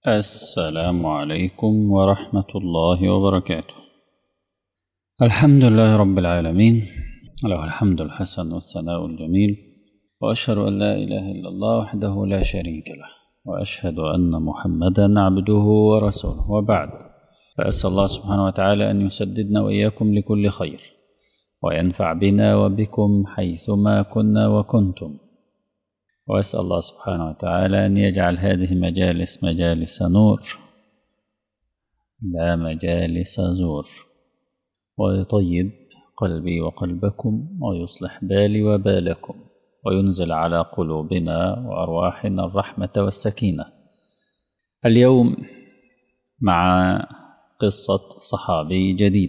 السلام عليكم ورحمة الله وبركاته الحمد لله رب العالمين له الحمد الحسن والثناء الجميل وأشهد أن لا إله إلا الله وحده لا شريك له وأشهد أن محمدا عبده ورسوله وبعد فأسأل الله سبحانه وتعالى أن يسددنا وإياكم لكل خير وينفع بنا وبكم حيثما كنا وكنتم وأسأل الله سبحانه وتعالى أن يجعل هذه مجالس مجالس نور لا مجالس زور ويطيب قلبي وقلبكم ويصلح بالي وبالكم وينزل على قلوبنا وأرواحنا الرحمة والسكينة اليوم مع قصة صحابي جديد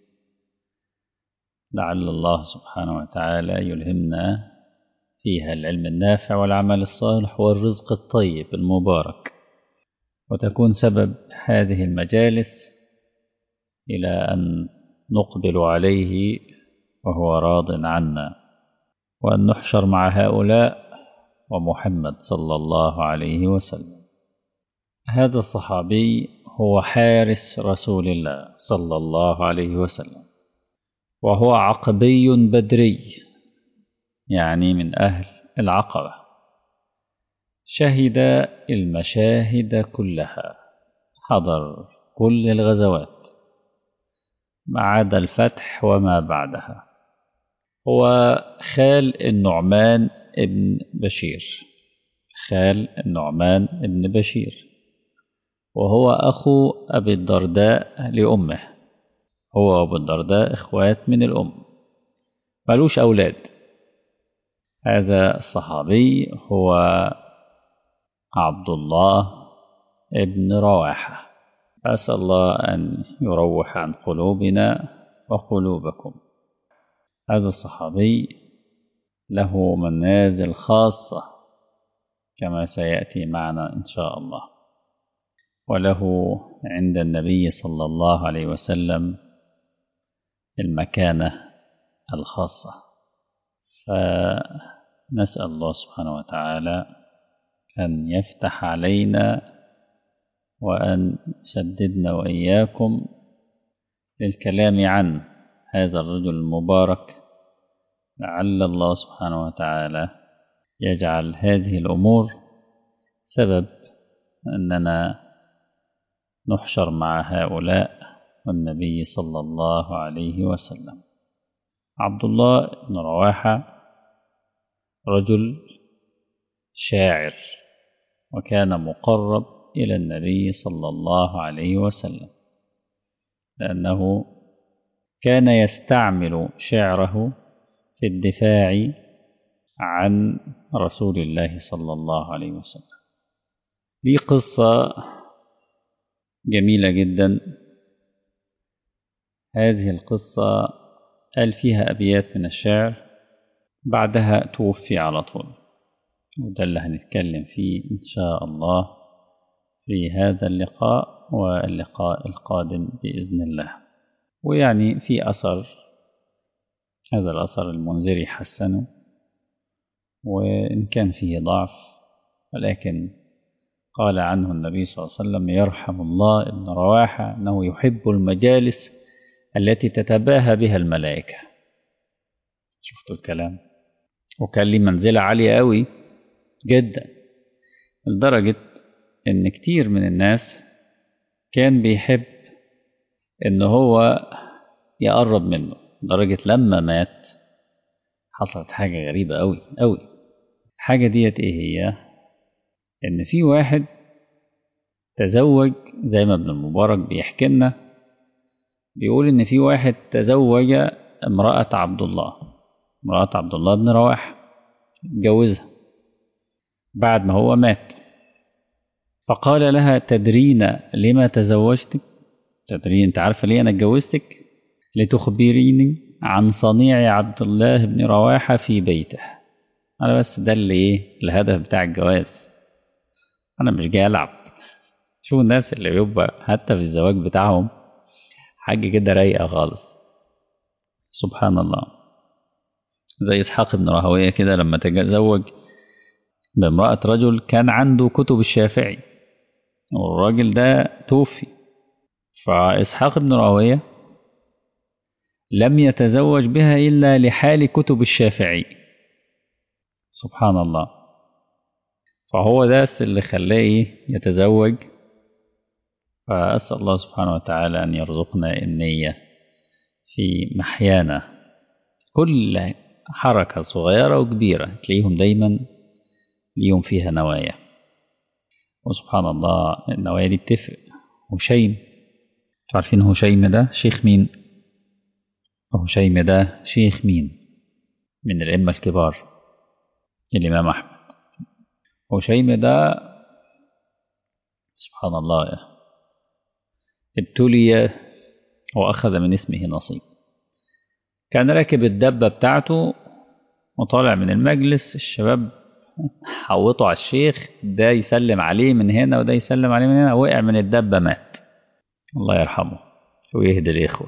لعل الله سبحانه وتعالى يلهمنا فيها العلم النافع والعمل الصالح والرزق الطيب المبارك وتكون سبب هذه المجالس إلى أن نقبل عليه وهو راض عنا وأن نحشر مع هؤلاء ومحمد صلى الله عليه وسلم هذا الصحابي هو حارس رسول الله صلى الله عليه وسلم وهو عقبي بدري يعني من أهل العقبة شهد المشاهد كلها حضر كل الغزوات ما عدا الفتح وما بعدها هو خال النعمان ابن بشير خال النعمان ابن بشير وهو أخو أبي الدرداء لأمه هو وأبو الدرداء إخوات من الأم ملوش أولاد هذا الصحابي هو عبد الله ابن رواحة أسأل الله أن يروح عن قلوبنا وقلوبكم هذا الصحابي له منازل خاصة كما سيأتي معنا إن شاء الله وله عند النبي صلى الله عليه وسلم المكانة الخاصة فنسأل الله سبحانه وتعالى أن يفتح علينا وأن يسددنا وإياكم للكلام عن هذا الرجل المبارك لعل الله سبحانه وتعالى يجعل هذه الأمور سبب أننا نحشر مع هؤلاء والنبي صلى الله عليه وسلم عبد الله بن رواحة رجل شاعر وكان مقرب إلى النبي صلى الله عليه وسلم لأنه كان يستعمل شعره في الدفاع عن رسول الله صلى الله عليه وسلم لي قصة جميلة جدا هذه القصة قال فيها أبيات من الشعر بعدها توفي على طول وده اللي هنتكلم فيه إن شاء الله في هذا اللقاء واللقاء القادم بإذن الله ويعني في أثر هذا الأثر المنذري حسنه وإن كان فيه ضعف ولكن قال عنه النبي صلى الله عليه وسلم يرحم الله ابن رواحة أنه يحب المجالس التي تتباهى بها الملائكة شفتوا الكلام وكان لي منزلة عالية قوي جدا لدرجة إن كتير من الناس كان بيحب إن هو يقرب منه لدرجة لما مات حصلت حاجة غريبة قوي قوي الحاجة ديت إيه هي إن في واحد تزوج زي ما ابن المبارك بيحكي لنا بيقول إن في واحد تزوج امرأة عبد الله امرأة عبد الله بن رواحة اتجوزها بعد ما هو مات فقال لها تدرين لما تزوجتك تدرين انت عارفة ليه أنا اتجوزتك لتخبريني عن صنيع عبد الله بن رواحة في بيته أنا بس ده اللي إيه الهدف بتاع الجواز أنا مش جاي ألعب شوف الناس اللي بيبقى حتى في الزواج بتاعهم حاجة كده رايقة خالص سبحان الله زي إسحاق بن راهوية كده لما تزوج بامرأة رجل كان عنده كتب الشافعي والراجل ده توفي فإسحاق بن راوية لم يتزوج بها إلا لحال كتب الشافعي سبحان الله فهو ده اللي خلاه يتزوج فأسأل الله سبحانه وتعالى أن يرزقنا النية في محيانا كل حركة صغيرة وكبيرة تلاقيهم دايما ليهم فيها نوايا وسبحان الله النوايا دي بتفرق هشيم عارفين هشيم ده شيخ مين هشيم ده شيخ مين من الأئمة الكبار الإمام أحمد هشيم ده سبحان الله ابتلي وأخذ من اسمه نصيب كان راكب الدبة بتاعته وطالع من المجلس الشباب حوطوا على الشيخ ده يسلم عليه من هنا وده يسلم عليه من هنا وقع من الدبة مات الله يرحمه ويهدي الإخوة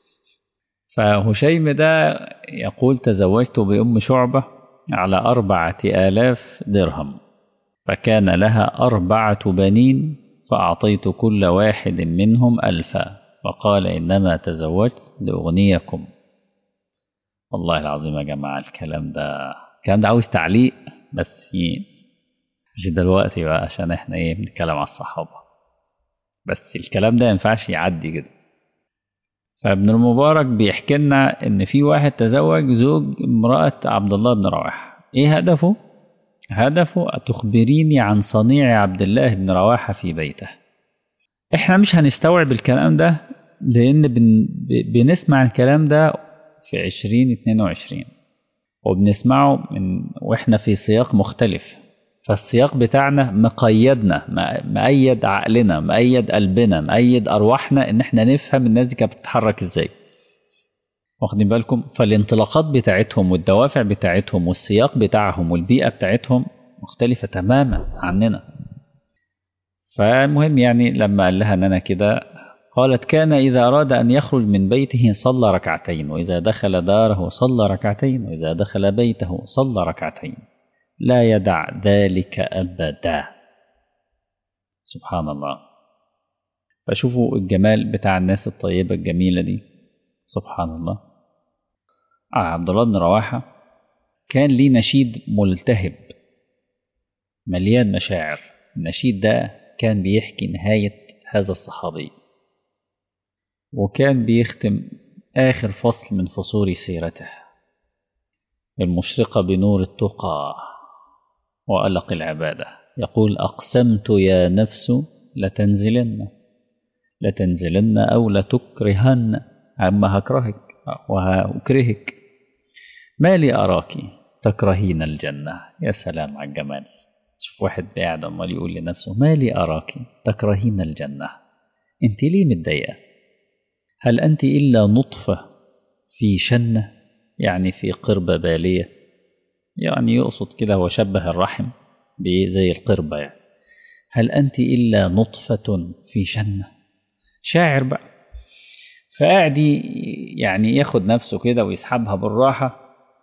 فهشيم ده يقول تزوجت بأم شعبة على أربعة آلاف درهم فكان لها أربعة بنين فأعطيت كل واحد منهم ألفا وقال إنما تزوجت لأغنيكم والله العظيم يا جماعة الكلام ده الكلام ده عاوز تعليق بس مش دلوقتي بقى عشان احنا ايه بنتكلم على الصحابة بس الكلام ده ينفعش يعدي كده فابن المبارك بيحكي لنا ان في واحد تزوج زوج امرأة عبد الله بن رواحة ايه هدفه هدفه تخبريني عن صنيع عبد الله بن رواحة في بيته احنا مش هنستوعب الكلام ده لان بن بنسمع الكلام ده في عشرين اتنين وعشرين وبنسمعه من واحنا في سياق مختلف فالسياق بتاعنا مقيدنا مقيد عقلنا مقيد قلبنا مقيد ارواحنا ان احنا نفهم الناس دي كانت بتتحرك ازاي واخدين بالكم فالانطلاقات بتاعتهم والدوافع بتاعتهم والسياق بتاعهم والبيئه بتاعتهم مختلفه تماما عننا فالمهم يعني لما قال لها ان انا كده قالت كان إذا أراد أن يخرج من بيته صلى ركعتين وإذا دخل داره صلى ركعتين وإذا دخل بيته صلى ركعتين لا يدع ذلك أبدا سبحان الله فشوفوا الجمال بتاع الناس الطيبة الجميلة دي سبحان الله آه عبد الله بن رواحة كان ليه نشيد ملتهب مليان مشاعر النشيد ده كان بيحكي نهاية هذا الصحابي وكان بيختم آخر فصل من فصول سيرته المشرقة بنور التقى وألق العبادة يقول أقسمت يا نفس لتنزلن لتنزلن أو لتكرهن عما هكرهك وهأكرهك ما لي أراك تكرهين الجنة يا سلام على الجمال شوف واحد قاعد أمال يقول لنفسه ما لي أراك تكرهين الجنة أنت ليه متضايقة هل أنت إلا نطفة في شنة يعني في قربة بالية يعني يقصد كده هو شبه الرحم زي القربة يعني هل أنت إلا نطفة في شنة شاعر بقى فقاعد يعني ياخد نفسه كده ويسحبها بالراحة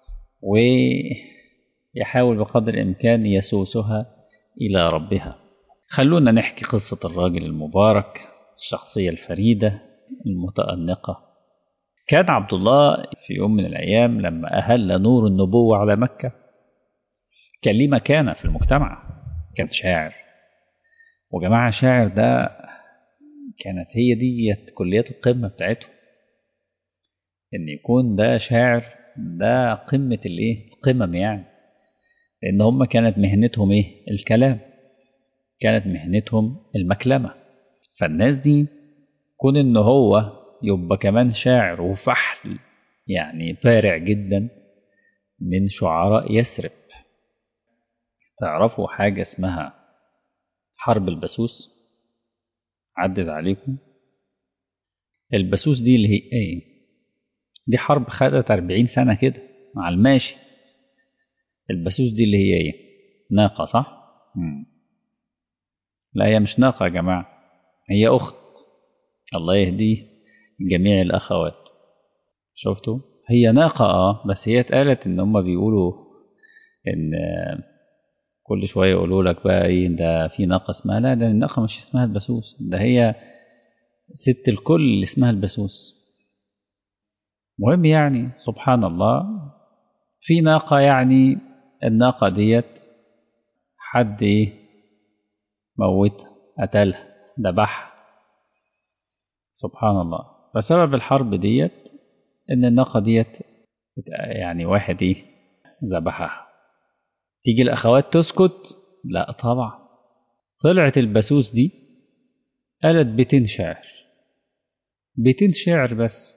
ويحاول بقدر الإمكان يسوسها إلى ربها خلونا نحكي قصة الراجل المبارك الشخصية الفريدة المتأنقة كان عبد الله في يوم من الأيام لما أهل نور النبوة على مكة كان ليه مكانة في المجتمع كان شاعر وجماعة شاعر ده كانت هي دي كليات القمة بتاعته إن يكون ده شاعر ده قمة الإيه؟ القمم يعني لأن هم كانت مهنتهم إيه؟ الكلام كانت مهنتهم المكلمة فالناس دي كون إن هو يبقى كمان شاعر وفحل يعني بارع جدا من شعراء يثرب تعرفوا حاجة اسمها حرب البسوس عدت عليكم البسوس دي اللي هي ايه دي حرب خدت 40 سنة كده مع الماشي البسوس دي اللي هي ايه ناقة صح مم. لا هي مش ناقة يا جماعة هي أخت الله يهديه جميع الأخوات شفتوا هي ناقة اه بس هي اتقالت ان هم بيقولوا ان كل شوية يقولوا لك بقى إيه ده في ناقة اسمها لا ده الناقة مش اسمها البسوس ده هي ست الكل اللي اسمها البسوس مهم يعني سبحان الله في ناقة يعني الناقة ديت حد إيه موتها قتلها ذبحها سبحان الله فسبب الحرب ديت ان الناقه ديت يعني واحد ايه ذبحها تيجي الاخوات تسكت لا طبعا طلعت البسوس دي قالت بيتين شعر بيتين شعر بس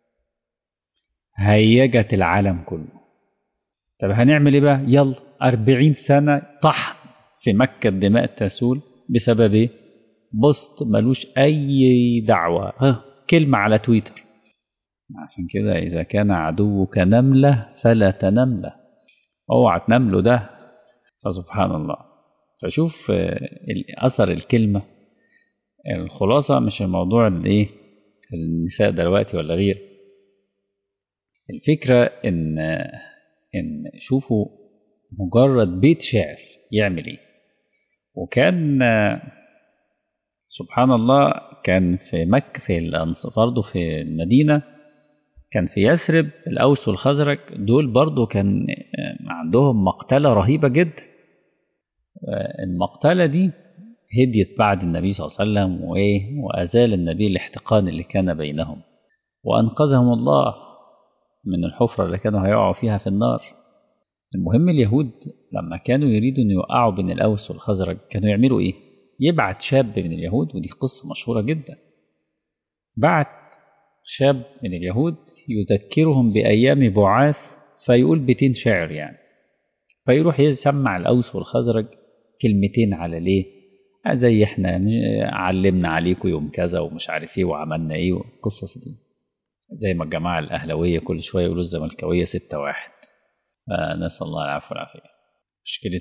هيجت العالم كله طب هنعمل ايه بقى يلا أربعين سنة طحن في مكة الدماء تسول بسبب ايه بوست ملوش أي دعوة ها كلمة على تويتر عشان كده إذا كان عدوك نملة فلا تنملة اوعى تنمله ده فسبحان الله فشوف أثر الكلمة الخلاصة مش الموضوع الايه النساء دلوقتي ولا غير الفكرة إن إن شوفوا مجرد بيت شعر يعمل إيه وكان سبحان الله كان في مكة في برضه في المدينة كان في يثرب الأوس والخزرج دول برضه كان عندهم مقتلة رهيبة جدا المقتلة دي هديت بعد النبي صلى الله عليه وسلم وإيه وأزال النبي الاحتقان اللي كان بينهم وأنقذهم الله من الحفرة اللي كانوا هيقعوا فيها في النار المهم اليهود لما كانوا يريدوا أن يوقعوا بين الأوس والخزرج كانوا يعملوا إيه؟ يبعت شاب من اليهود ودي قصة مشهورة جدا بعت شاب من اليهود يذكرهم بأيام بعاث فيقول بيتين شعر يعني فيروح يسمع الأوس والخزرج كلمتين على ليه زي احنا علمنا عليكم يوم كذا ومش عارف ايه وعملنا ايه والقصص دي زي ما الجماعة الأهلوية كل شوية يقولوا الزملكاوية ستة واحد نسأل الله العفو والعافية مشكلة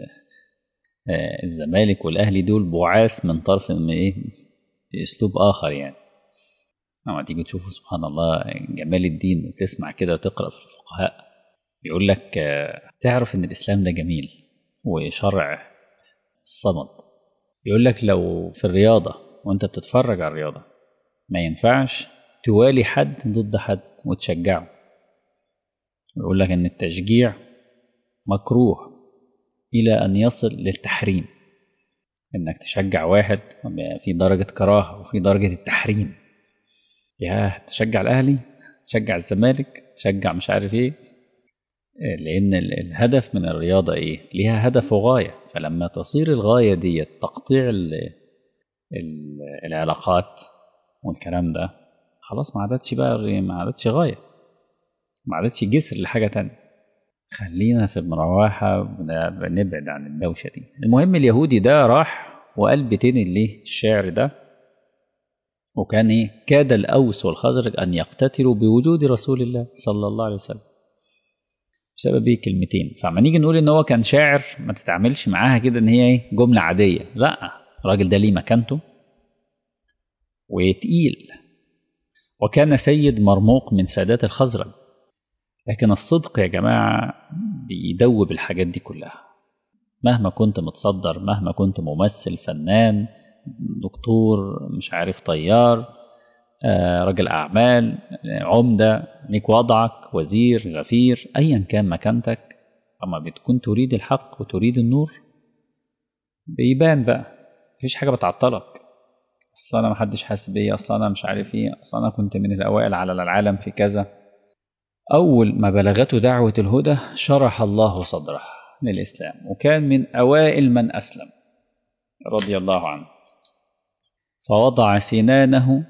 الزمالك والأهلي دول بعاث من طرف من إيه بأسلوب آخر يعني لما تيجي تشوفوا سبحان الله جمال الدين وتسمع كده وتقرأ في الفقهاء يقول لك تعرف إن الإسلام ده جميل وشرع الصمد يقول لك لو في الرياضة وأنت بتتفرج على الرياضة ما ينفعش توالي حد ضد حد وتشجعه يقول لك ان التشجيع مكروه الى ان يصل للتحريم انك تشجع واحد في درجة كراهة وفي درجة التحريم يا تشجع الاهلي تشجع الزمالك تشجع مش عارف ايه لان الهدف من الرياضة ايه ليها هدف وغاية فلما تصير الغاية دي تقطيع ال ال العلاقات والكلام ده خلاص ما عادتش بقى ما عادتش غايه ما عادتش جسر لحاجة تانية خلينا في المروحة بنبعد عن الدوشة دي المهم اليهودي ده راح وقال بيتين اللي الشعر ده وكان ايه كاد الأوس والخزرج أن يقتتلوا بوجود رسول الله صلى الله عليه وسلم بسبب ايه كلمتين فما نيجي نقول ان هو كان شاعر ما تتعاملش معاها كده ان هي ايه جملة عادية لا الراجل ده ليه مكانته وتقيل وكان سيد مرموق من سادات الخزرج لكن الصدق يا جماعة بيدوب الحاجات دي كلها مهما كنت متصدر مهما كنت ممثل فنان دكتور مش عارف طيار آه رجل أعمال عمدة ليك وضعك وزير غفير أيا كان مكانتك أما بتكون تريد الحق وتريد النور بيبان بقى مفيش حاجة بتعطلك أصل أنا محدش حاسس بيا أصل أنا مش عارف إيه أصل أنا كنت من الأوائل على العالم في كذا أول ما بلغته دعوة الهدى شرح الله صدره للإسلام وكان من أوائل من أسلم رضي الله عنه فوضع سنانه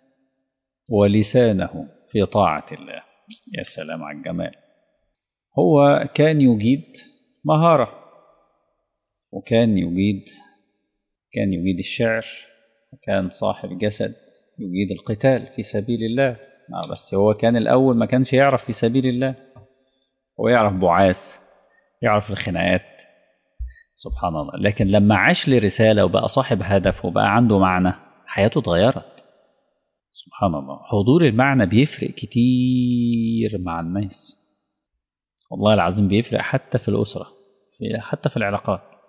ولسانه في طاعة الله يا سلام على الجمال هو كان يجيد مهارة وكان يجيد كان يجيد الشعر وكان صاحب جسد يجيد القتال في سبيل الله بس هو كان الأول ما كانش يعرف في سبيل الله هو يعرف بعاث يعرف الخناقات سبحان الله لكن لما عاش لرسالة وبقى صاحب هدف وبقى عنده معنى حياته اتغيرت سبحان الله حضور المعنى بيفرق كتير مع الناس والله العظيم بيفرق حتى في الأسرة حتى في العلاقات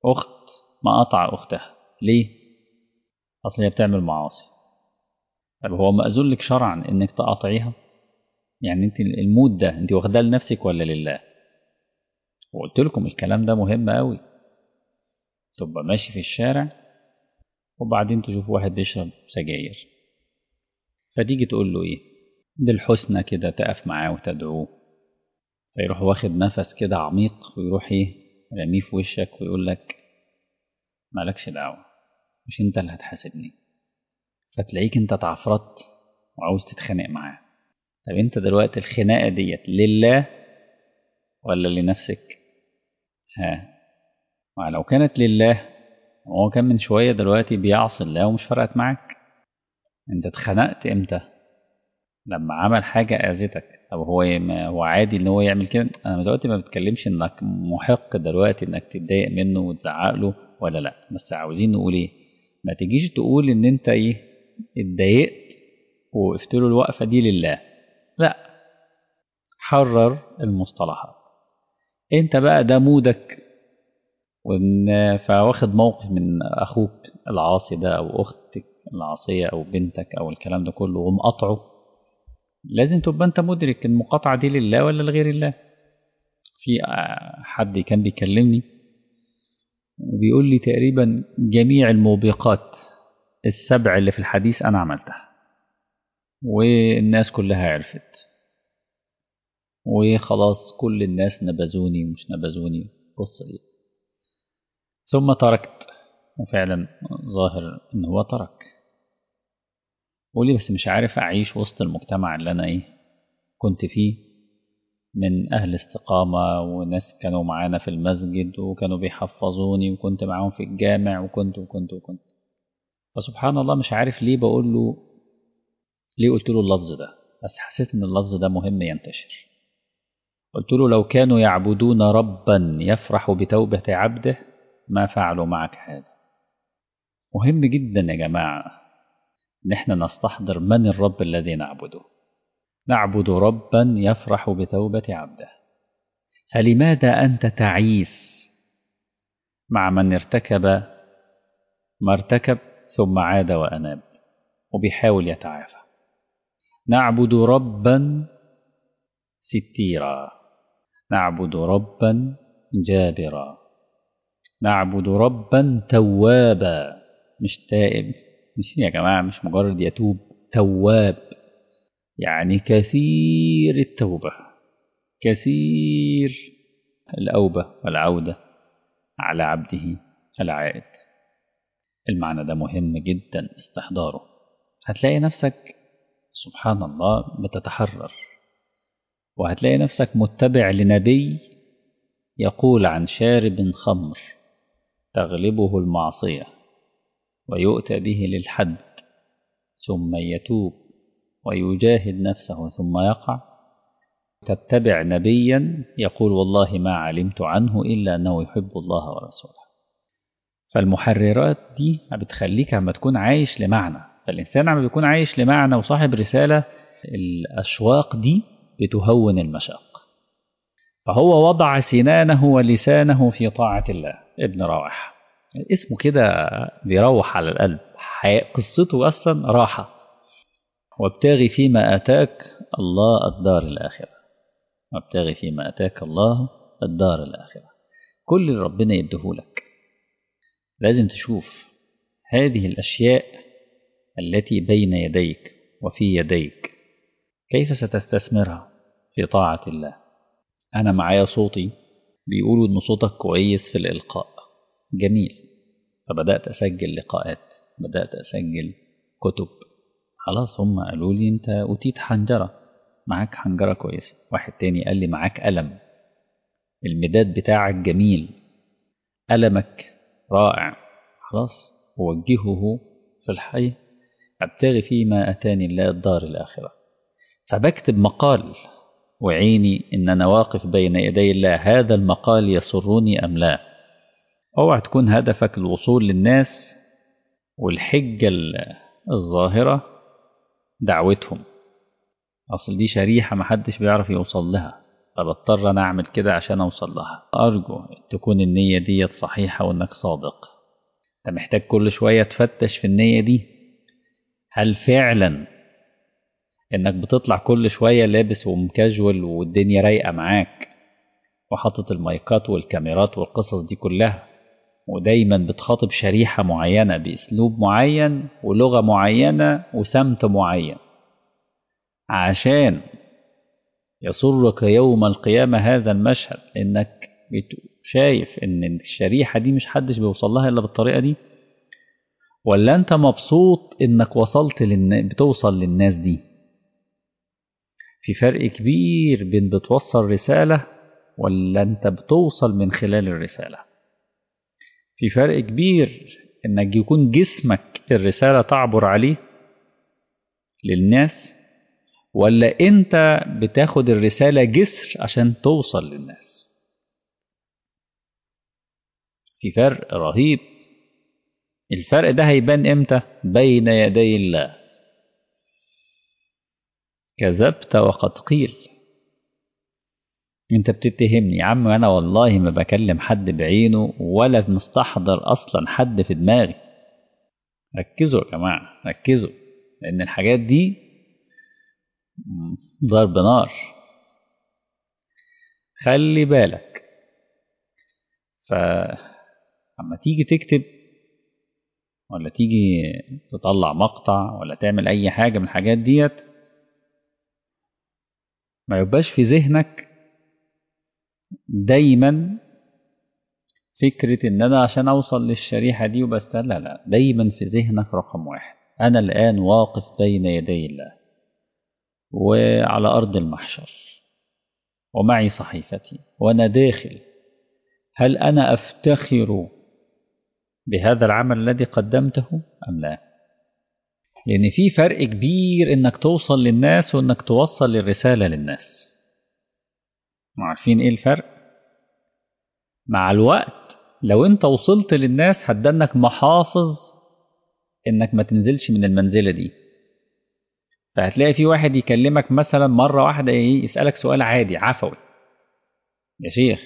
أخت ما قطع أختها ليه؟ أصل هي بتعمل معاصي طب هو مأذون لك شرعا إنك تقاطعيها؟ يعني أنت المود ده أنت واخداه لنفسك ولا لله؟ وقلت لكم الكلام ده مهم قوي تبقى ماشي في الشارع وبعدين تشوف واحد بيشرب سجاير فتيجي تقول له ايه بالحسنى كده تقف معاه وتدعوه فيروح واخد نفس كده عميق ويروح ايه رميه في وشك ويقول لك مالكش دعوة مش انت اللي هتحاسبني فتلاقيك انت اتعفرت وعاوز تتخانق معاه طب انت دلوقتي الخناقة ديت لله ولا لنفسك ها ولو كانت لله هو كان من شوية دلوقتي بيعصي الله ومش فرقت معاك انت اتخنقت امتى لما عمل حاجة اذتك طب هو ما هو عادي ان هو يعمل كده انا دلوقتي ما بتكلمش انك محق دلوقتي انك تتضايق منه وتزعق له ولا لا بس عاوزين نقول ايه ما تجيش تقول ان انت ايه اتضايقت ووقفت له الوقفة دي لله لا حرر المصطلحات انت بقى ده مودك وان فواخد موقف من اخوك العاصي ده او اختك العاصيه او بنتك او الكلام ده كله ومقاطعه لازم تبقى انت مدرك المقاطعه دي لله ولا لغير الله في حد كان بيكلمني وبيقول لي تقريبا جميع الموبقات السبع اللي في الحديث انا عملتها والناس كلها عرفت وخلاص كل الناس نبذوني ومش نبذوني القصه دي ثم تركت وفعلا ظاهر ان هو ترك قولي بس مش عارف اعيش وسط المجتمع اللي انا ايه كنت فيه من اهل استقامة وناس كانوا معانا في المسجد وكانوا بيحفظوني وكنت معاهم في الجامع وكنت وكنت وكنت فسبحان الله مش عارف ليه بقول له ليه قلت له اللفظ ده بس حسيت ان اللفظ ده مهم ينتشر قلت له لو كانوا يعبدون ربا يفرح بتوبة عبده ما فعلوا معك هذا مهم جدا يا جماعة ان احنا نستحضر من الرب الذي نعبده نعبد ربا يفرح بتوبة عبده فلماذا أنت تعيس مع من ارتكب ما ارتكب ثم عاد وأناب وبيحاول يتعافى نعبد ربا ستيرا نعبد ربا جابرا نعبد ربا توابا مش تائب مش يا جماعة مش مجرد يتوب تواب يعني كثير التوبة كثير الأوبة والعودة على عبده العائد المعنى ده مهم جدا استحضاره هتلاقي نفسك سبحان الله بتتحرر وهتلاقي نفسك متبع لنبي يقول عن شارب خمر تغلبه المعصية ويؤتى به للحد ثم يتوب ويجاهد نفسه ثم يقع تتبع نبيا يقول والله ما علمت عنه إلا أنه يحب الله ورسوله فالمحررات دي بتخليك عم تكون عايش لمعنى فالإنسان عم بيكون عايش لمعنى وصاحب رسالة الأشواق دي بتهون المشاق فهو وضع سنانه ولسانه في طاعة الله ابن رواحة اسمه كده بيروح على القلب قصته أصلا راحة وابتغي فيما آتاك الله الدار الآخرة وابتغي فيما آتاك الله الدار الآخرة كل اللي ربنا يديهولك لازم تشوف هذه الأشياء التي بين يديك وفي يديك كيف ستستثمرها في طاعة الله أنا معايا صوتي بيقولوا إن صوتك كويس في الإلقاء جميل فبدأت أسجل لقاءات بدأت أسجل كتب خلاص هم قالوا لي أنت أوتيت حنجرة معاك حنجرة كويسة واحد تاني قال لي معاك قلم المداد بتاعك جميل قلمك رائع خلاص ووجهه في الحي أبتغي فيما أتاني الله الدار الآخرة فبكتب مقال وعيني إن أنا واقف بين يدي الله هذا المقال يسرني أم لا اوعى تكون هدفك الوصول للناس والحجة الظاهرة دعوتهم أصل دي شريحة محدش بيعرف يوصل لها فبضطر أنا أعمل كده عشان أوصل لها أرجو تكون النية ديت صحيحة وإنك صادق أنت محتاج كل شوية تفتش في النية دي هل فعلا إنك بتطلع كل شوية لابس ومكاجول والدنيا رايقة معاك وحاطط المايكات والكاميرات والقصص دي كلها ودايما بتخاطب شريحة معينة بأسلوب معين ولغة معينة وسمت معين عشان يسرك يوم القيامة هذا المشهد إنك شايف إن الشريحة دي مش حدش بيوصل لها إلا بالطريقة دي ولا أنت مبسوط إنك وصلت للن... بتوصل للناس دي في فرق كبير بين بتوصل رسالة ولا أنت بتوصل من خلال الرسالة في فرق كبير إنك يكون جسمك الرسالة تعبر عليه للناس ولا أنت بتاخد الرسالة جسر عشان توصل للناس في فرق رهيب الفرق ده هيبان امتى بين يدي الله كذبت وقد قيل انت بتتهمني يا عم انا والله ما بكلم حد بعينه ولا مستحضر اصلا حد في دماغي ركزوا يا جماعه ركزوا لان الحاجات دي ضرب نار خلي بالك فأما تيجي تكتب ولا تيجي تطلع مقطع ولا تعمل أي حاجة من الحاجات ديت ما يبقاش في ذهنك دايما فكرة إن أنا عشان أوصل للشريحة دي وبس لا لا دايما في ذهنك رقم واحد أنا الآن واقف بين يدي الله وعلى أرض المحشر ومعي صحيفتي وأنا داخل هل أنا أفتخر بهذا العمل الذي قدمته أم لا لأن في فرق كبير إنك توصل للناس وإنك توصل الرسالة للناس عارفين إيه الفرق مع الوقت لو أنت وصلت للناس هتدنك محافظ إنك ما تنزلش من المنزلة دي فهتلاقي في واحد يكلمك مثلا مرة واحدة إيه يسألك سؤال عادي عفوي يا شيخ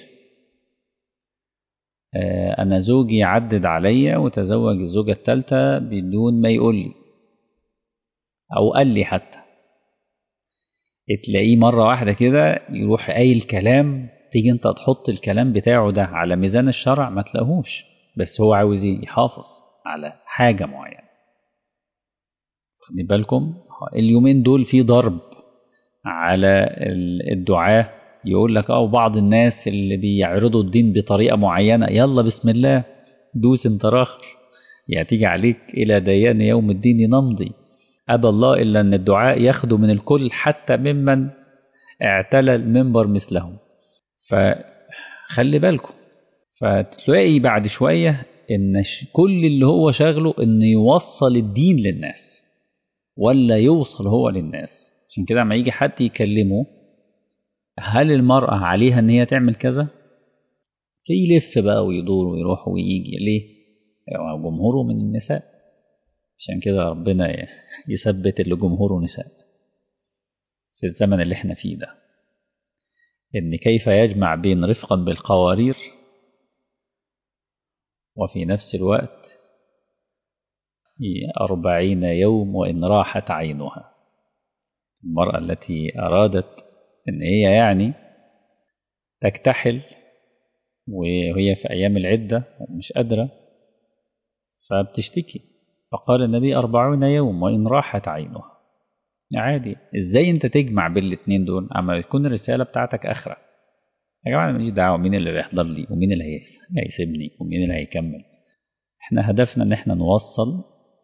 آه أنا زوجي عدد عليا وتزوج الزوجة الثالثة بدون ما يقول لي أو قال لي حتى تلاقيه مرة واحدة كده يروح قايل كلام تيجي أنت تحط الكلام بتاعه ده على ميزان الشرع ما تلاقوهوش بس هو عاوز يحافظ على حاجة معينة خدي بالكم اليومين دول في ضرب على الدعاة يقول لك اه بعض الناس اللي بيعرضوا الدين بطريقة معينة يلا بسم الله دوس انت راخر يعني تيجي عليك إلى ديان يوم الدين نمضي أبى الله إلا أن الدعاء ياخدوا من الكل حتى ممن اعتلى المنبر مثلهم فخلي بالكم فتلاقي بعد شوية إن كل اللي هو شغله إنه يوصل الدين للناس ولا يوصل هو للناس عشان كده لما يجي حد يكلمه هل المرأة عليها إن هي تعمل كذا؟ يلف بقى ويدور ويروح ويجي ليه؟ يعني جمهوره من النساء عشان كده ربنا يثبت اللي جمهوره نساء في الزمن اللي احنا فيه ده إن كيف يجمع بين رفقا بالقوارير وفي نفس الوقت أربعين يوم وإن راحت عينها المرأة التي أرادت إن هي يعني تكتحل وهي في أيام العدة ومش قادرة فبتشتكي فقال النبي أربعون يوم وإن راحت عينها عادي إزاي أنت تجمع بين الاتنين دول أما تكون الرسالة بتاعتك آخرة يا جماعة ماليش دعوة مين اللي هيحضر لي ومين اللي هيسيبني ومين اللي هيكمل احنا هدفنا ان احنا نوصل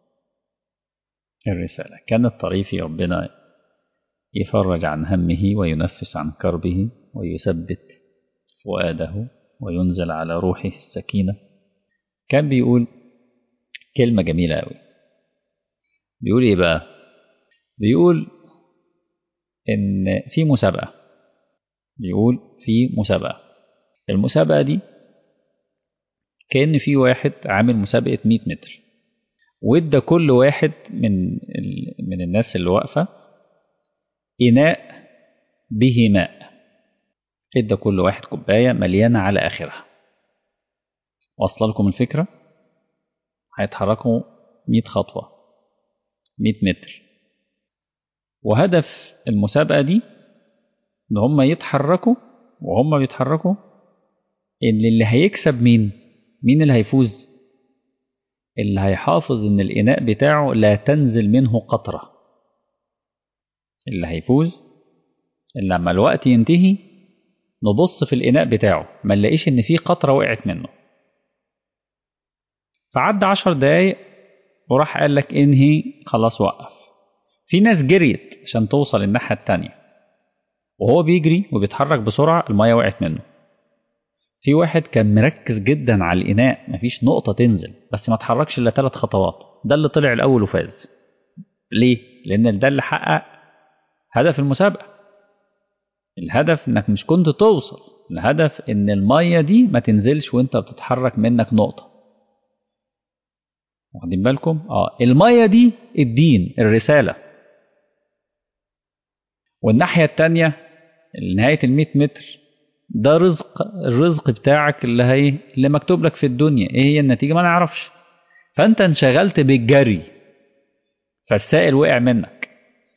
الرسالة كان الطريف ربنا يفرج عن همه وينفس عن كربه ويثبت فؤاده وينزل على روحه السكينة كان بيقول كلمة جميلة أوي بيقول إيه بقى بيقول إن في مسابقة بيقول في مسابقة المسابقة دي كأن في واحد عامل مسابقة 100 متر وادى كل واحد من من الناس اللي واقفة إناء به ماء ادى كل واحد كوباية مليانة على آخرها وصل لكم الفكرة هيتحركوا 100 خطوة 100 متر وهدف المسابقة دي إن هم يتحركوا وهم بيتحركوا إن اللي هيكسب مين؟ مين اللي هيفوز؟ اللي هيحافظ إن الإناء بتاعه لا تنزل منه قطرة اللي هيفوز اللي لما الوقت ينتهي نبص في الإناء بتاعه ما نلاقيش إن في قطرة وقعت منه فعدى عشر دقايق وراح قال لك انهي خلاص وقف في ناس جريت عشان توصل الناحية التانية وهو بيجري وبيتحرك بسرعة المية وقعت منه في واحد كان مركز جدا على الإناء مفيش نقطة تنزل بس ما اتحركش إلا ثلاث خطوات ده اللي طلع الأول وفاز ليه؟ لأن ده اللي حقق هدف المسابقة الهدف إنك مش كنت توصل الهدف إن المية دي ما تنزلش وإنت بتتحرك منك نقطة واخدين بالكم؟ اه المية دي الدين الرسالة والناحية التانية نهاية ال 100 متر ده رزق الرزق بتاعك اللي هي اللي مكتوب لك في الدنيا ايه هي النتيجة ما نعرفش فانت انشغلت بالجري فالسائل وقع منك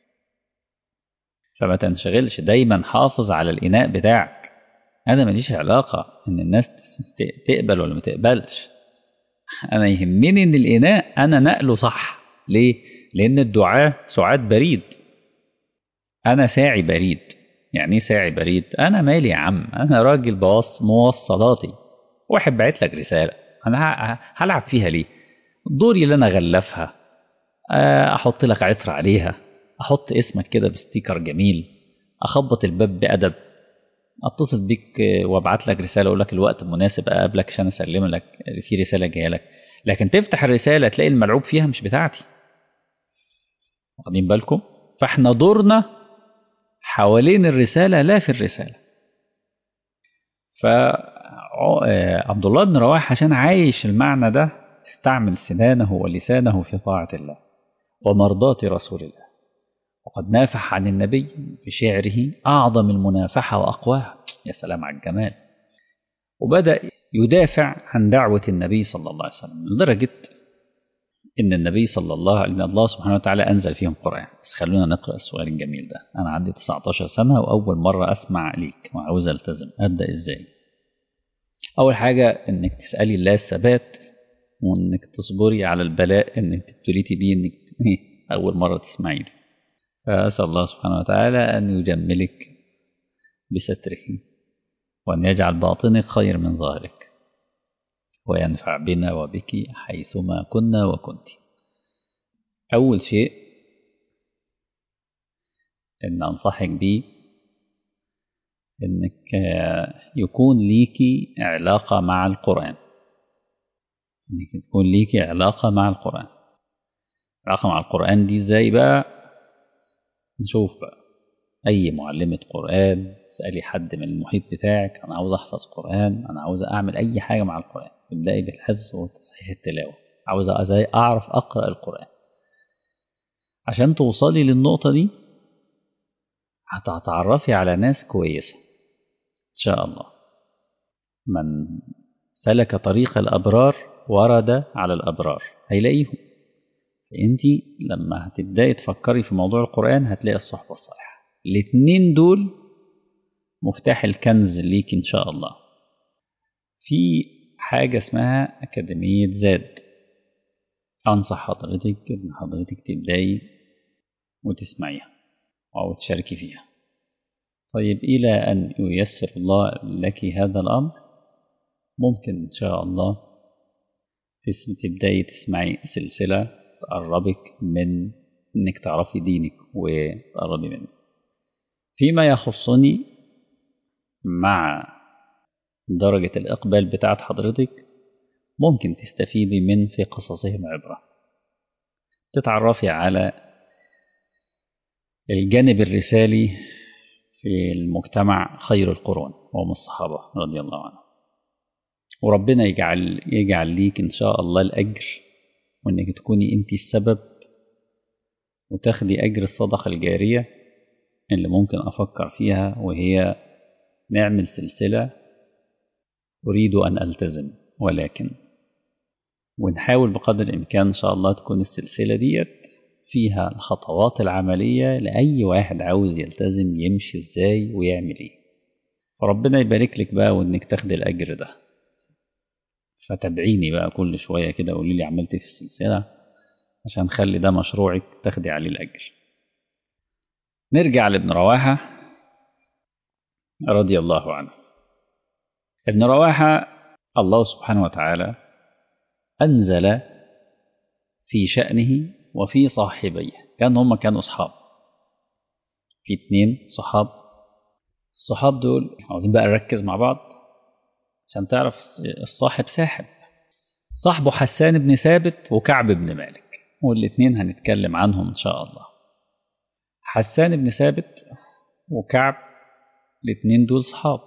فما تنشغلش دايما حافظ على الإناء بتاعك أنا ماليش علاقة إن الناس تقبل ولا ما تقبلش أنا يهمني إن الإناء أنا نقله صح ليه؟ لأن الدعاء سعاد بريد أنا ساعي بريد يعني إيه ساعي بريد؟ أنا مالي يا عم أنا راجل بوص موصلاتي واحد بعت لك رسالة أنا هلعب فيها ليه؟ دوري اللي أنا أغلفها أحط لك عطر عليها أحط اسمك كده بستيكر جميل أخبط الباب بأدب اتصل بيك وابعت لك رساله اقول لك الوقت المناسب اقابلك عشان اسلم لك في رساله جايه لك لكن تفتح الرساله تلاقي الملعوب فيها مش بتاعتي واخدين بالكم فاحنا دورنا حوالين الرساله لا في الرساله فعبد الله بن رواح عشان عايش المعنى ده استعمل سنانه ولسانه في طاعه الله ومرضاه رسول الله وقد نافح عن النبي بشعره أعظم المنافحة وأقواها يا سلام على الجمال وبدأ يدافع عن دعوة النبي صلى الله عليه وسلم لدرجة إن النبي صلى الله عليه الله سبحانه وتعالى أنزل فيهم قرآن بس خلونا نقرأ السؤال الجميل ده أنا عندي 19 سنة وأول مرة أسمع ليك وعاوز ألتزم أبدأ إزاي أول حاجة إنك تسألي الله الثبات وإنك تصبري على البلاء إنك تبتليتي بيه إنك أول مرة تسمعي لي فأسأل الله سبحانه وتعالى أن يجملك بستره وأن يجعل باطنك خير من ظاهرك وينفع بنا وبك حيثما كنا وكنت أول شيء أن أنصحك بيه أنك يكون ليكي علاقة مع القرآن أنك تكون ليكي علاقة مع القرآن علاقة مع القرآن دي ازاي بقى نشوف بقى أي معلمة قرآن اسألي حد من المحيط بتاعك أنا عاوز أحفظ قرآن أنا عاوز أعمل أي حاجة مع القرآن ابدأي بالحفظ وتصحيح التلاوة عاوز ازاي أعرف أقرأ القرآن عشان توصلي للنقطة دي هتتعرفي على ناس كويسة إن شاء الله من سلك طريق الأبرار ورد على الأبرار هيلاقيهم فأنت لما هتبدأي تفكري في موضوع القرآن هتلاقي الصحبة الصالحة الاتنين دول مفتاح الكنز ليك إن شاء الله في حاجة اسمها أكاديمية زاد أنصح حضرتك إن حضرتك تبدأي وتسمعيها أو تشاركي فيها طيب إلى أن ييسر الله لك هذا الأمر ممكن إن شاء الله تبدأي تسمعي سلسلة تقربك من إنك تعرفي دينك وتقربي منه فيما يخصني مع درجة الإقبال بتاعت حضرتك ممكن تستفيدي من في قصصهم عبرة تتعرفي على الجانب الرسالي في المجتمع خير القرون وهم الصحابة رضي الله عنهم وربنا يجعل يجعل ليك إن شاء الله الأجر وإنك تكوني أنت السبب وتاخدي أجر الصدقة الجارية اللي ممكن أفكر فيها وهي نعمل سلسلة أريد أن ألتزم ولكن ونحاول بقدر الإمكان إن شاء الله تكون السلسلة ديت فيها الخطوات العملية لأي واحد عاوز يلتزم يمشي إزاي ويعمل إيه فربنا يبارك لك بقى وإنك تاخد الأجر ده فتابعيني بقى كل شوية كده قولي لي عملت إيه في السلسلة عشان نخلي ده مشروعك تاخدي عليه الأجر نرجع لابن رواحة رضي الله عنه ابن رواحة الله سبحانه وتعالى أنزل في شأنه وفي صاحبيه كان هم كانوا أصحاب في اتنين صحاب الصحاب دول عاوزين بقى نركز مع بعض عشان تعرف الصاحب ساحب صاحبه حسان بن ثابت وكعب بن مالك والاتنين هنتكلم عنهم إن شاء الله حسان بن ثابت وكعب الاتنين دول صحاب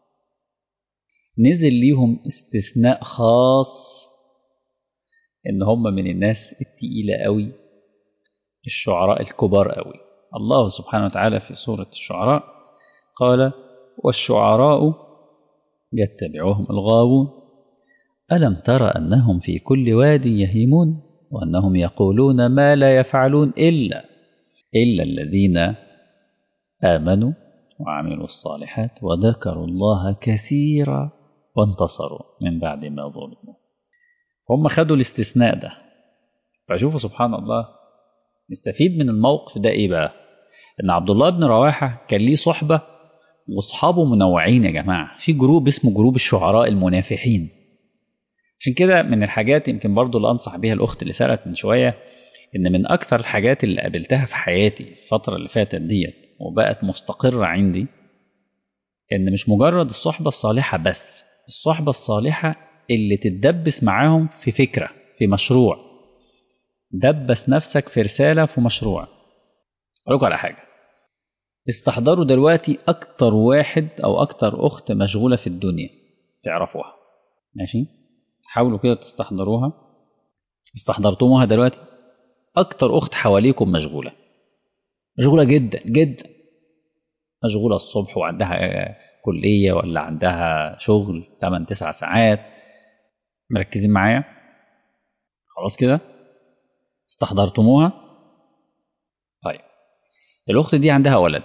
نزل ليهم استثناء خاص ان هم من الناس التقيلة قوي الشعراء الكبار قوي الله سبحانه وتعالى في سورة الشعراء قال والشعراء يتبعهم الغاوون ألم تر أنهم في كل واد يهيمون وأنهم يقولون ما لا يفعلون إلا إلا الذين آمنوا وعملوا الصالحات وذكروا الله كثيرا وانتصروا من بعد ما ظلموا هم خدوا الاستثناء ده فشوفوا سبحان الله نستفيد من الموقف ده ايه بقى ان عبد الله بن رواحه كان ليه صحبه واصحابه منوعين يا جماعه في جروب اسمه جروب الشعراء المنافحين عشان كده من الحاجات يمكن برضو اللي انصح بيها الاخت اللي سالت من شويه ان من اكثر الحاجات اللي قابلتها في حياتي الفتره اللي فاتت ديت وبقت مستقره عندي ان مش مجرد الصحبه الصالحه بس الصحبه الصالحه اللي تتدبس معاهم في فكره في مشروع دبس نفسك في رساله في مشروع اقول لكم على حاجه استحضروا دلوقتي اكتر واحد او اكتر اخت مشغوله في الدنيا تعرفوها ماشي حاولوا كده تستحضروها استحضرتموها دلوقتي اكتر اخت حواليكم مشغوله مشغوله جدا جدا مشغوله الصبح وعندها كليه ولا عندها شغل 8 9 ساعات مركزين معايا خلاص كده استحضرتموها طيب الاخت دي عندها ولد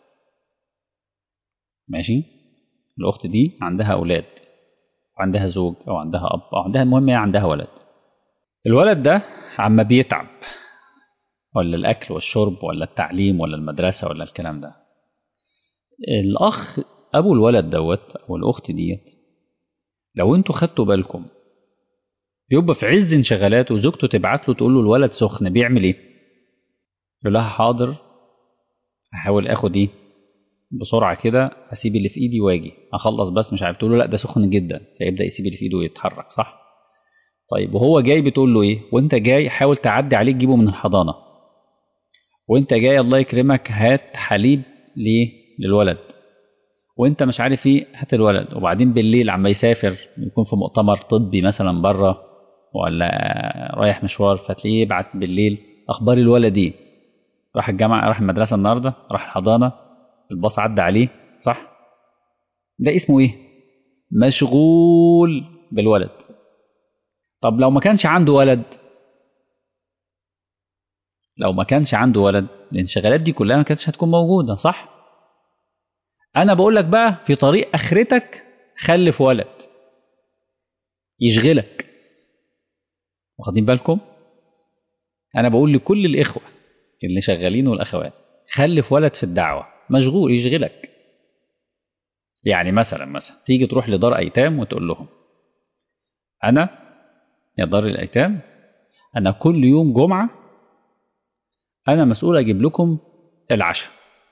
ماشي الاخت دي عندها اولاد وعندها زوج او عندها اب او عندها المهم هي عندها ولد الولد ده عما بيتعب ولا الاكل والشرب ولا التعليم ولا المدرسه ولا الكلام ده الاخ ابو الولد دوت او الاخت ديت لو انتوا خدتوا بالكم يبقى في عز انشغالاته وزوجته تبعت له تقول له الولد سخن بيعمل ايه يقول لها حاضر هحاول اخد ايه بسرعه كده اسيب اللي في ايدي واجي اخلص بس مش عارف تقول له لا ده سخن جدا فيبدا يسيب اللي في ايده ويتحرك صح طيب وهو جاي بتقول له ايه وانت جاي حاول تعدي عليه تجيبه من الحضانه وانت جاي الله يكرمك هات حليب ليه للولد وانت مش عارف ايه هات الولد وبعدين بالليل عما يسافر يكون في مؤتمر طبي مثلا بره ولا رايح مشوار فتلاقيه يبعت بالليل اخبار الولد ايه راح الجامعه راح المدرسه النهارده راح الحضانه الباص عدى عليه صح ده اسمه ايه مشغول بالولد طب لو ما كانش عنده ولد لو ما كانش عنده ولد الانشغالات دي كلها ما كانتش هتكون موجوده صح انا بقول لك بقى في طريق اخرتك خلف ولد يشغلك واخدين بالكم انا بقول لكل الاخوه اللي شغالين والاخوات خلف ولد في الدعوه مشغول يشغلك يعني مثلا مثلا تيجي تروح لدار ايتام وتقول لهم انا يا دار الايتام انا كل يوم جمعه انا مسؤول اجيب لكم العشاء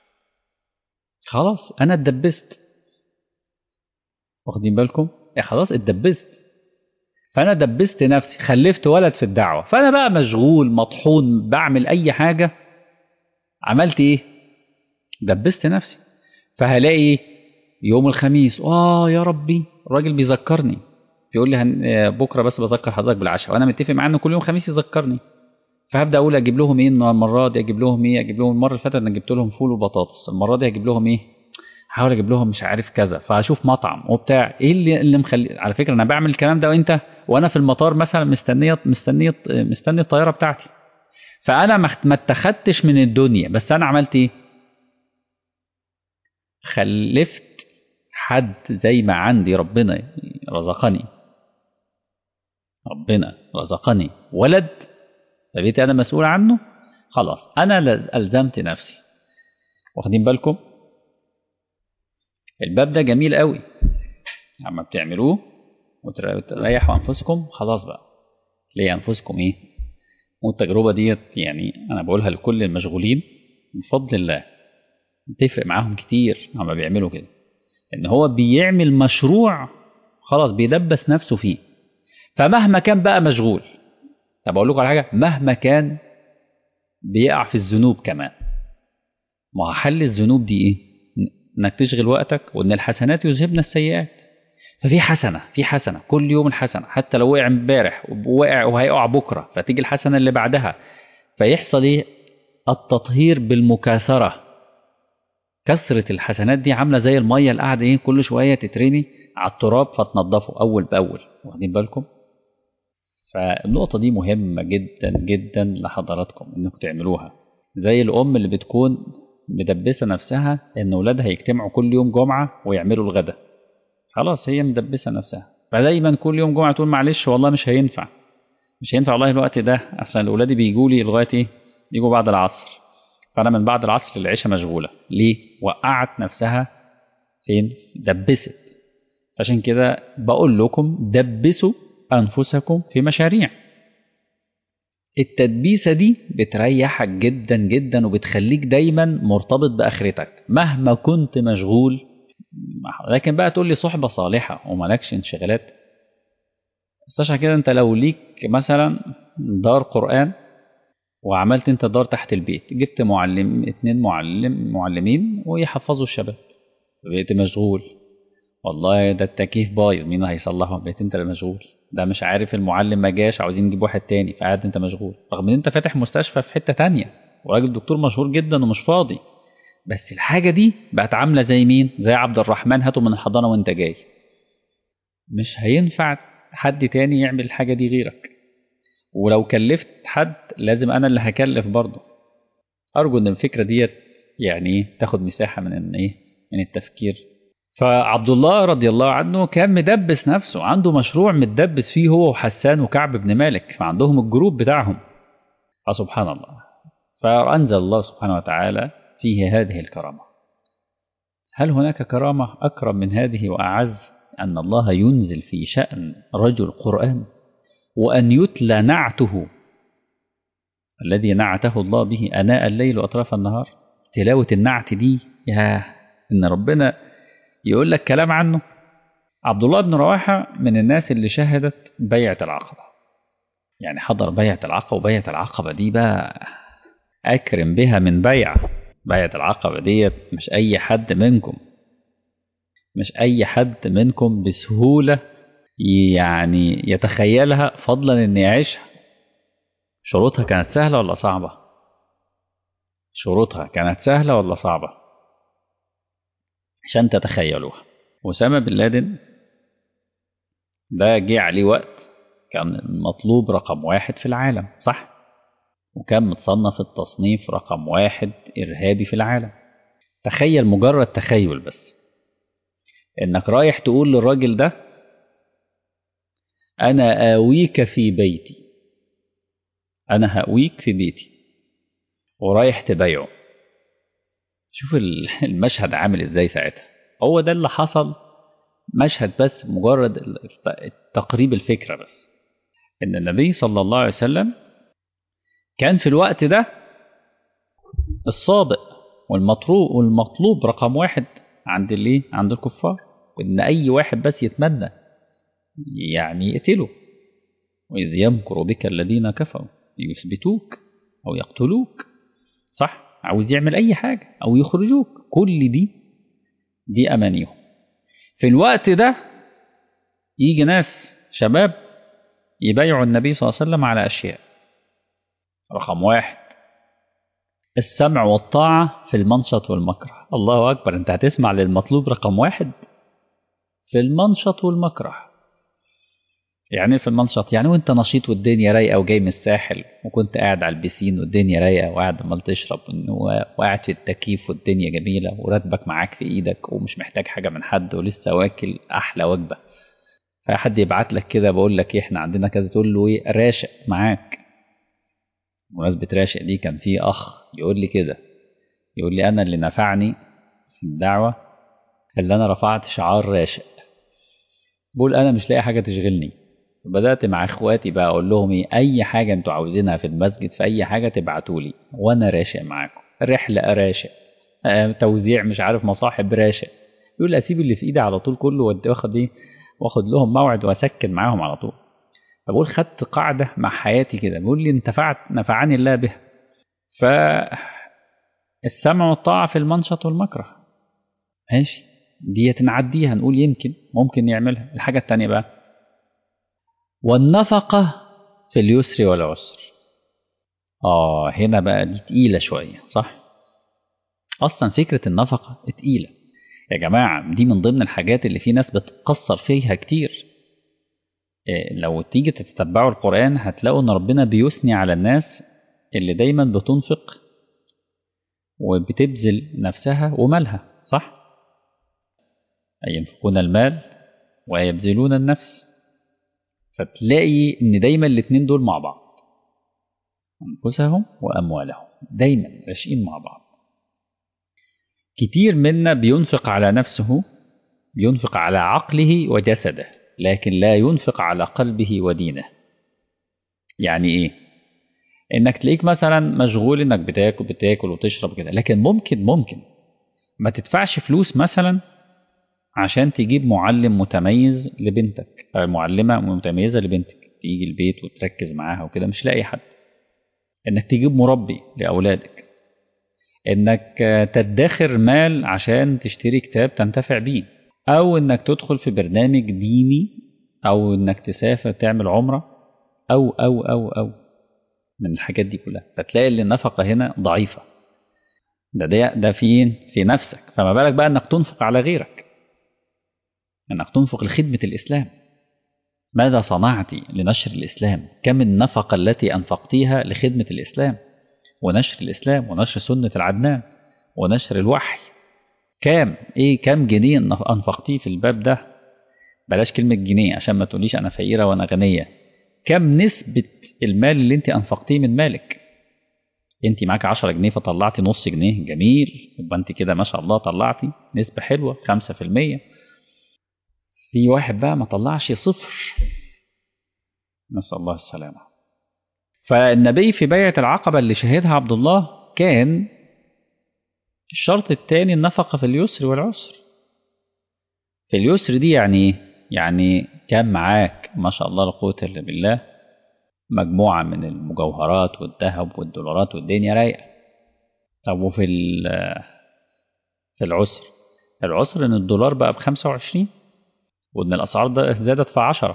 خلاص انا اتدبست واخدين بالكم يا خلاص اتدبست فانا دبست نفسي خلفت ولد في الدعوه فانا بقى مشغول مطحون بعمل اي حاجه عملت ايه دبست نفسي فهلاقي يوم الخميس اه يا ربي الراجل بيذكرني بيقول لي هن... بكره بس بذكر حضرتك بالعشاء وانا متفق معاه انه كل يوم خميس يذكرني فهبدا اقول اجيب لهم ايه المره دي اجيب لهم ايه اجيب لهم المره اللي فاتت انا جبت لهم فول وبطاطس المره دي هجيب لهم ايه احاول اجيب لهم مش عارف كذا فاشوف مطعم وبتاع ايه اللي اللي مخلي على فكره انا بعمل الكلام ده وانت وانا في المطار مثلا مستنيه مستنيه مستني الطياره بتاعتي فانا ما اتخدتش من الدنيا بس انا عملت ايه خلفت حد زي ما عندي ربنا رزقني ربنا رزقني ولد فبقيت انا مسؤول عنه خلاص انا الزمت نفسي واخدين بالكم الباب ده جميل قوي لما بتعملوه وتريحوا انفسكم خلاص بقى ليه انفسكم ايه والتجربه ديت يعني انا بقولها لكل المشغولين بفضل الله بتفرق معاهم كتير لما بيعملوا كده ان هو بيعمل مشروع خلاص بيدبس نفسه فيه فمهما كان بقى مشغول طب اقول لكم على حاجه مهما كان بيقع في الذنوب كمان ما هو حل الذنوب دي ايه انك تشغل وقتك وان الحسنات يذهبن السيئات ففي حسنه في حسنه كل يوم الحسنه حتى لو وقع امبارح ووقع وهيقع بكره فتيجي الحسنه اللي بعدها فيحصل ايه التطهير بالمكاثره كثره الحسنات دي عامله زي الميه اللي قاعده ايه كل شويه تترمي على التراب فتنضفه اول باول واخدين بالكم فالنقطه دي مهمه جدا جدا لحضراتكم انكم تعملوها زي الام اللي بتكون مدبسه نفسها ان اولادها يجتمعوا كل يوم جمعه ويعملوا الغدا خلاص هي مدبسه نفسها فدايما كل يوم جمعه تقول معلش والله مش هينفع مش هينفع والله الوقت ده عشان اولادي بيجوا لي لغايه ايه بيجوا بعد العصر فانا من بعد العصر للعشاء مشغوله ليه وقعت نفسها فين دبست عشان كده بقول لكم دبسوا انفسكم في مشاريع التدبيسة دي بتريحك جدا جدا وبتخليك دايما مرتبط بآخرتك مهما كنت مشغول لكن بقى تقول لي صحبة صالحة ومالكش انشغالات بس عشان كده انت لو ليك مثلا دار قرآن وعملت انت دار تحت البيت جبت معلم اتنين معلم معلمين ويحفظوا الشباب بقيت مشغول والله ده التكييف بايظ مين هيصلحه بقيت انت اللي مشغول ده مش عارف المعلم ما جاش عاوزين نجيب واحد تاني فقاعد انت مشغول رغم ان انت فاتح مستشفى في حته تانية وراجل دكتور مشهور جدا ومش فاضي بس الحاجه دي بقت عامله زي مين زي عبد الرحمن هاته من الحضانه وانت جاي مش هينفع حد تاني يعمل الحاجه دي غيرك ولو كلفت حد لازم انا اللي هكلف برضه ارجو ان الفكره ديت يعني تاخد مساحه من ايه من التفكير فعبد الله رضي الله عنه كان مدبس نفسه عنده مشروع متدبس فيه هو وحسان وكعب بن مالك فعندهم الجروب بتاعهم فسبحان الله فأنزل الله سبحانه وتعالى فيه هذه الكرامة هل هناك كرامة أكرم من هذه وأعز أن الله ينزل في شأن رجل قرآن وأن يتلى نعته الذي نعته الله به أناء الليل وأطراف النهار تلاوة النعت دي يا إن ربنا يقول لك كلام عنه عبد الله بن رواحة من الناس اللي شهدت بيعة العقبة يعني حضر بيعة العقبة وبيعة العقبة دي بقى أكرم بها من بيعة بيعة العقبة ديت مش أي حد منكم مش أي حد منكم بسهولة يعني يتخيلها فضلا إن يعيشها شروطها كانت سهلة ولا صعبة شروطها كانت سهلة ولا صعبة عشان تتخيلوها أسامة بن لادن ده جه عليه وقت كان المطلوب رقم واحد في العالم صح وكان متصنف التصنيف رقم واحد إرهابي في العالم تخيل مجرد تخيل بس إنك رايح تقول للراجل ده أنا آويك في بيتي أنا هأويك في بيتي ورايح تبايعه شوف المشهد عامل ازاي ساعتها هو ده اللي حصل مشهد بس مجرد تقريب الفكرة بس ان النبي صلى الله عليه وسلم كان في الوقت ده الصادق والمطلوب والمطلوب رقم واحد عند الايه عند الكفار وان اي واحد بس يتمنى يعني يقتله واذ يمكر بك الذين كفروا يثبتوك او يقتلوك صح عاوز يعمل اي حاجه او يخرجوك كل دي دي امانيهم في الوقت ده يجي ناس شباب يبايعوا النبي صلى الله عليه وسلم على اشياء رقم واحد السمع والطاعة في المنشط والمكره الله أكبر أنت هتسمع للمطلوب رقم واحد في المنشط والمكره يعني في المنشط يعني وانت نشيط والدنيا رايقه وجاي من الساحل وكنت قاعد على البسين والدنيا رايقه وقاعد عمال تشرب وقاعد في التكييف والدنيا جميله وراتبك معاك في ايدك ومش محتاج حاجه من حد ولسه واكل احلى وجبه فحد يبعت لك كده بقول لك ايه احنا عندنا كذا تقول له ايه راشق معاك بمناسبة راشق دي كان في اخ يقول لي كده يقول لي انا اللي نفعني في الدعوه اللي انا رفعت شعار راشق بقول انا مش لاقي حاجه تشغلني بدات مع اخواتي بقى اقول لهم ايه اي حاجه انتوا عاوزينها في المسجد في اي حاجه تبعتوا لي وانا راشق معاكم رحله راشق آه توزيع مش عارف مصاحب راشق يقول اسيب اللي في ايدي على طول كله واخد ايه واخد لهم موعد واسكن معاهم على طول فبقول خدت قاعده مع حياتي كده بيقول لي انتفعت نفعني الله بها ف السمع والطاعه في المنشط والمكره ماشي ديت نعديها نقول يمكن ممكن يعملها الحاجه الثانيه بقى والنفقة في اليسر والعسر آه هنا بقى دي تقيلة شوية صح؟ أصلا فكرة النفقة تقيلة يا جماعة دي من ضمن الحاجات اللي في ناس بتقصر فيها كتير إيه لو تيجي تتبعوا القرآن هتلاقوا إن ربنا بيثني على الناس اللي دايما بتنفق وبتبذل نفسها ومالها صح؟ أي ينفقون المال ويبذلون النفس فتلاقي ان دايما الاثنين دول مع بعض انفسهم واموالهم دايما راشقين مع بعض كتير منا بينفق على نفسه بينفق على عقله وجسده لكن لا ينفق على قلبه ودينه يعني ايه انك تلاقيك مثلا مشغول انك بتاكل بتاكل وتشرب كده لكن ممكن ممكن ما تدفعش فلوس مثلا عشان تجيب معلم متميز لبنتك أو معلمة متميزة لبنتك تيجي البيت وتركز معاها وكده مش لاقي حد انك تجيب مربي لأولادك انك تدخر مال عشان تشتري كتاب تنتفع بيه او انك تدخل في برنامج ديني او انك تسافر تعمل عمرة او او او او من الحاجات دي كلها فتلاقي ان النفقة هنا ضعيفة ده ده, ده فين في نفسك فما بالك بقى انك تنفق على غيرك انك تنفق لخدمة الاسلام ماذا صنعت لنشر الاسلام كم النفقة التي انفقتيها لخدمة الاسلام ونشر الاسلام ونشر سنة العدنان ونشر الوحي كام ايه كام جنيه انفقتيه في الباب ده بلاش كلمة جنيه عشان ما تقوليش انا فقيرة وانا غنية كم نسبة المال اللي انت انفقتيه من مالك انت معاك 10 جنيه فطلعتي نص جنيه جميل يبقى انت كده ما شاء الله طلعتي نسبة حلوة 5% في واحد بقى ما طلعش صفر نسأل الله السلامة فالنبي في بيعة العقبة اللي شهدها عبد الله كان الشرط الثاني النفقة في اليسر والعسر في اليسر دي يعني يعني كان معاك ما شاء الله لا قوة إلا بالله مجموعة من المجوهرات والذهب والدولارات والدنيا رايقة طب وفي في العسر العسر إن الدولار بقى بخمسة وعشرين وإن الأسعار ده زادت في عشرة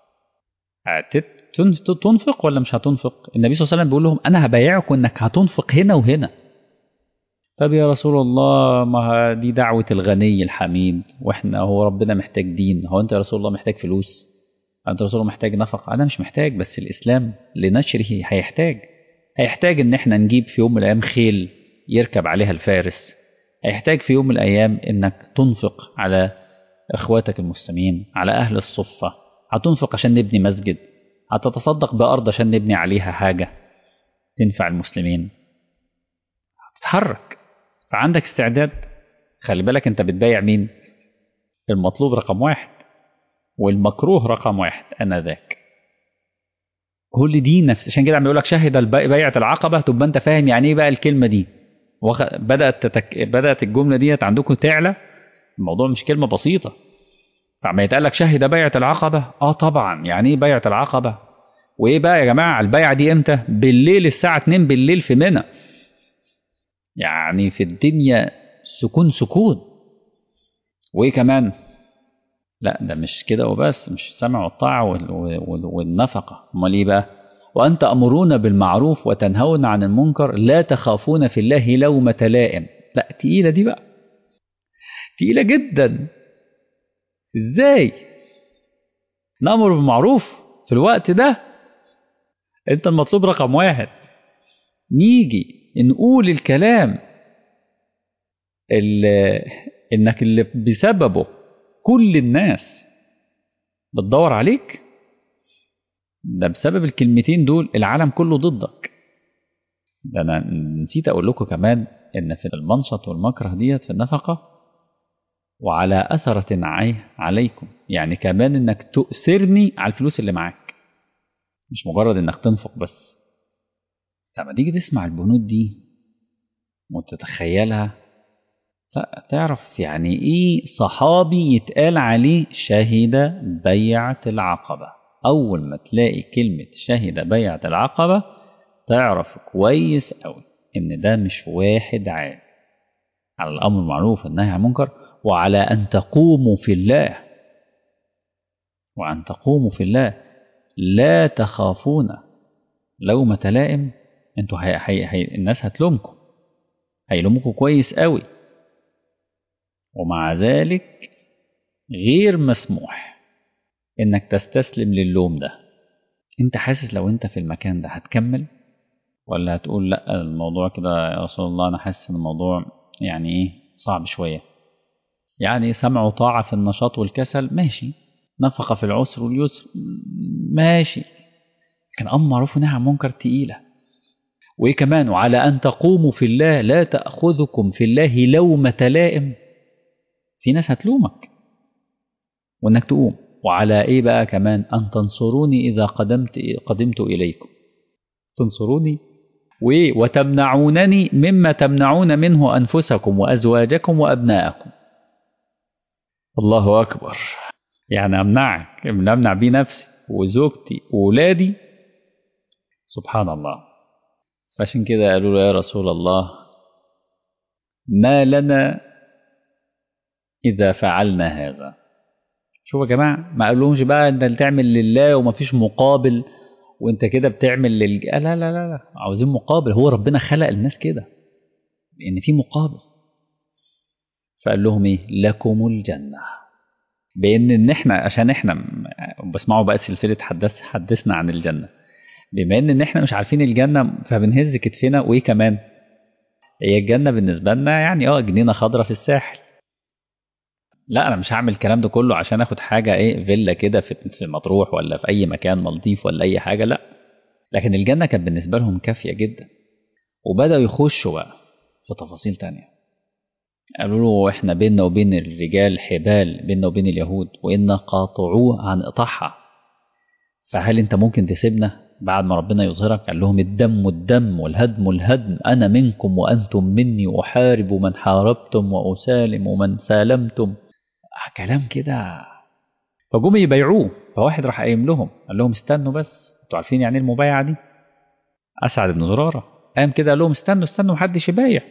تنفق ولا مش هتنفق النبي صلى الله عليه وسلم بيقول لهم أنا هبايعكم إنك هتنفق هنا وهنا طب يا رسول الله ما دي دعوة الغني الحميد واحنا هو ربنا محتاج دين هو انت يا رسول الله محتاج فلوس انت يا رسول الله محتاج نفقة انا مش محتاج بس الاسلام لنشره هيحتاج هيحتاج ان احنا نجيب في يوم من الايام خيل يركب عليها الفارس هيحتاج في يوم من الايام انك تنفق على اخواتك المسلمين على اهل الصفة هتنفق عشان نبني مسجد هتتصدق بارض عشان نبني عليها حاجة تنفع المسلمين هتتحرك فعندك استعداد خلي بالك انت بتبايع مين المطلوب رقم واحد والمكروه رقم واحد انا ذاك كل دي نفس عشان كده عم يقول لك شهد بيعة العقبة تبقى انت فاهم يعني ايه بقى الكلمة دي وخ... بدأت تتك... بدأت الجملة ديت عندكم تعلى الموضوع مش كلمة بسيطة فعما يتقال لك شهد بيعة العقبة اه طبعا يعني ايه بيعة العقبة وايه بقى يا جماعة البيعة دي امتى بالليل الساعة 2 بالليل في منى يعني في الدنيا سكون سكون وايه كمان لا ده مش كده وبس مش السمع والطاعة وال... وال... والنفقة امال ايه بقى وأن تأمرون بالمعروف وتنهون عن المنكر لا تخافون في الله لومة لائم لا تقيلة دي بقى تقيلة جدا ازاي نأمر بالمعروف في الوقت ده انت المطلوب رقم واحد نيجي نقول الكلام اللي انك اللي بسببه كل الناس بتدور عليك ده بسبب الكلمتين دول العالم كله ضدك ده انا نسيت اقول لكم كمان ان في المنشط والمكره ديت في النفقه وعلى اثره عليكم يعني كمان انك تؤثرني على الفلوس اللي معاك مش مجرد انك تنفق بس لما تيجي تسمع البنود دي وتتخيلها تعرف يعني ايه صحابي يتقال عليه شهد بيعة العقبة أول ما تلاقي كلمة شهد بيعة العقبة تعرف كويس أوي إن ده مش واحد عادي على الأمر المعروف والنهي عن المنكر وعلى أن تقوموا في الله وأن تقوموا في الله لا تخافون لومة لائم انتوا هي هي هي الناس هتلومكم هيلومكم كويس قوي ومع ذلك غير مسموح انك تستسلم للوم ده انت حاسس لو انت في المكان ده هتكمل ولا هتقول لا الموضوع كده يا رسول الله انا حاسس ان الموضوع يعني ايه صعب شويه يعني سمع وطاعه في النشاط والكسل ماشي نفقه في العسر واليسر ماشي كان امر معروف ونهي عن منكر تقيله وايه كمان وعلى ان تقوموا في الله لا تاخذكم في الله لومه لائم في ناس هتلومك وانك تقوم وعلى ايه بقى كمان ان تنصروني اذا قدمت قدمت اليكم تنصروني وايه وتمنعونني مما تمنعون منه انفسكم وازواجكم وابناءكم الله اكبر يعني امنعك امنع بيه نفسي وزوجتي واولادي سبحان الله فعشان كده قالوا له يا رسول الله ما لنا إذا فعلنا هذا شوفوا يا جماعة ما قالولهمش بقى أنت تعمل لله ومفيش مقابل وأنت كده بتعمل للج... لا لا لا لا عاوزين مقابل هو ربنا خلق الناس كده لأن في مقابل فقال لهم إيه لكم الجنة بأن إن إحنا عشان إحنا بسمعوا بقى سلسلة حدث حدثنا عن الجنة بما ان ان احنا مش عارفين الجنه فبنهز كتفنا وايه كمان هي الجنه بالنسبه لنا يعني اه جنينه خضراء في الساحل لا انا مش هعمل الكلام ده كله عشان اخد حاجه ايه فيلا كده في في مطروح ولا في اي مكان مالديف ولا اي حاجه لا لكن الجنه كانت بالنسبه لهم كافيه جدا وبداوا يخشوا بقى في تفاصيل تانية قالوا له احنا بيننا وبين الرجال حبال بيننا وبين اليهود وإن قاطعوه هنقطعها فهل انت ممكن تسيبنا بعد ما ربنا يظهرك قال لهم الدم الدم والهدم الهدم أنا منكم وأنتم مني أحارب من حاربتم وأسالم من سالمتم كلام كده فجم يبايعوه فواحد راح قايم لهم قال لهم استنوا بس انتوا عارفين يعني المبايعة دي أسعد بن زرارة قام كده قال لهم استنوا استنوا محدش يبايع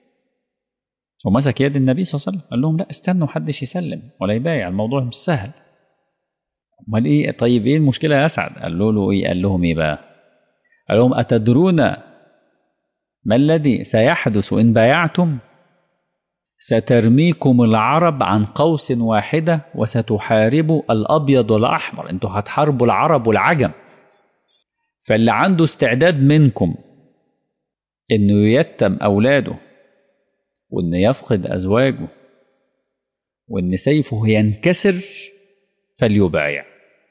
ومسك يد النبي صلى الله عليه وسلم قال لهم لا استنوا محدش يسلم ولا يبايع الموضوع مش سهل امال ايه طيب ايه المشكله يا اسعد قال له, له ايه قال لهم ايه بقى قال لهم اتدرون ما الذي سيحدث ان بايعتم سترميكم العرب عن قوس واحده وستحاربوا الابيض والاحمر انتوا هتحاربوا العرب والعجم فاللي عنده استعداد منكم انه يتم اولاده وان يفقد ازواجه وان سيفه ينكسر فليبايع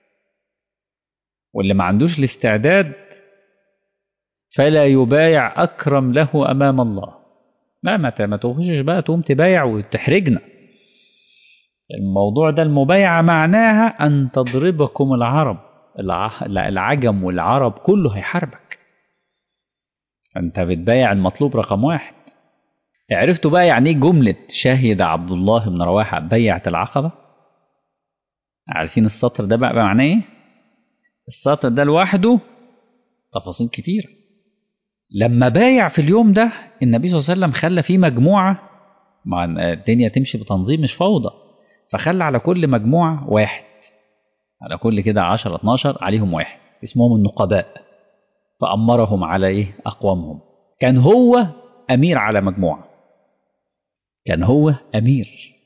واللي ما عندوش الاستعداد فلا يبايع أكرم له أمام الله لا ما ما تخشش بقى تقوم تبايع وتحرجنا الموضوع ده المبايعة معناها أن تضربكم العرب العجم والعرب كله هيحاربك أنت بتبايع المطلوب رقم واحد عرفتوا بقى يعني ايه جملة شهد عبد الله بن رواحة بيعة العقبة عارفين السطر ده بقى معناه ايه السطر ده لوحده تفاصيل كتير لما بايع في اليوم ده النبي صلى الله عليه وسلم خلى فيه مجموعة مع الدنيا تمشي بتنظيم مش فوضى فخلى على كل مجموعة واحد على كل كده 10 12 عليهم واحد اسمهم النقباء فأمرهم على إيه أقوامهم كان هو أمير على مجموعة كان هو أمير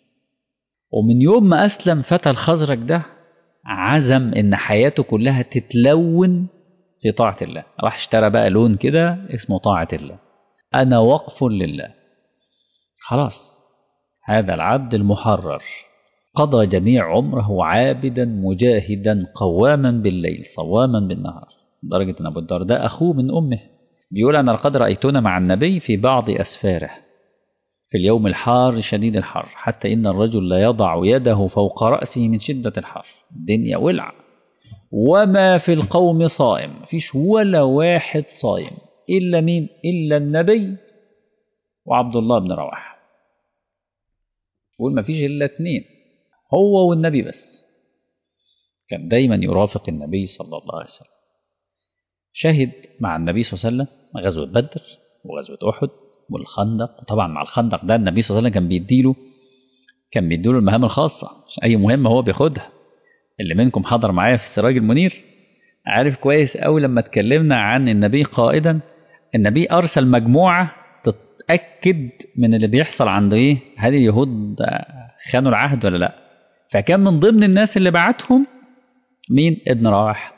ومن يوم ما أسلم فتى الخزرج ده عزم إن حياته كلها تتلون في طاعة الله راح اشترى بقى لون كده اسمه طاعة الله أنا وقف لله خلاص هذا العبد المحرر قضى جميع عمره عابدا مجاهدا قواما بالليل صواما بالنهار لدرجة أن أبو الدرداء أخوه من أمه بيقول أنا لقد رأيتنا مع النبي في بعض أسفاره في اليوم الحار شديد الحر حتى إن الرجل لا يضع يده فوق رأسه من شدة الحر الدنيا ولع وما في القوم صائم فيش ولا واحد صايم إلا مين إلا النبي وعبد الله بن رواحه يقول ما فيش إلا اتنين هو والنبي بس كان دايما يرافق النبي صلى الله عليه وسلم شهد مع النبي صلى الله عليه وسلم غزوة بدر وغزوة أحد والخندق وطبعا مع الخندق ده النبي صلى الله عليه وسلم كان بيديله كان بيديله المهام الخاصة مش أي مهمة هو بياخدها اللي منكم حضر معايا في السراج المنير عارف كويس قوي لما اتكلمنا عن النبي قائدا النبي أرسل مجموعة تتأكد من اللي بيحصل عند إيه هل اليهود خانوا العهد ولا لأ فكان من ضمن الناس اللي بعتهم مين ابن رواح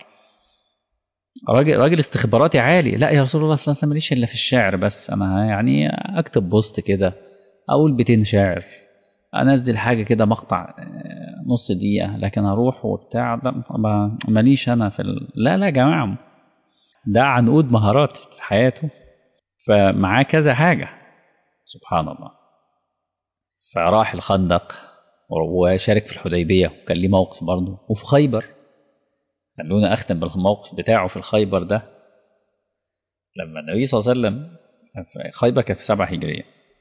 راجل راجل استخباراتي عالي لا يا رسول الله صلى الله عليه وسلم ماليش الا في الشعر بس انا يعني اكتب بوست كده اقول بيتين شعر انزل حاجه كده مقطع نص دقيقه لكن اروح وبتاع ده ماليش انا في ال... لا لا يا جماعه ده عنقود مهارات في حياته فمعاه كذا حاجه سبحان الله فراح الخندق وشارك في الحديبيه وكان ليه موقف برضه وفي خيبر خلونا اختم بالموقف بتاعه في الخيبر ده لما النبي صلى الله عليه وسلم خيبر كانت في سبعة هجرية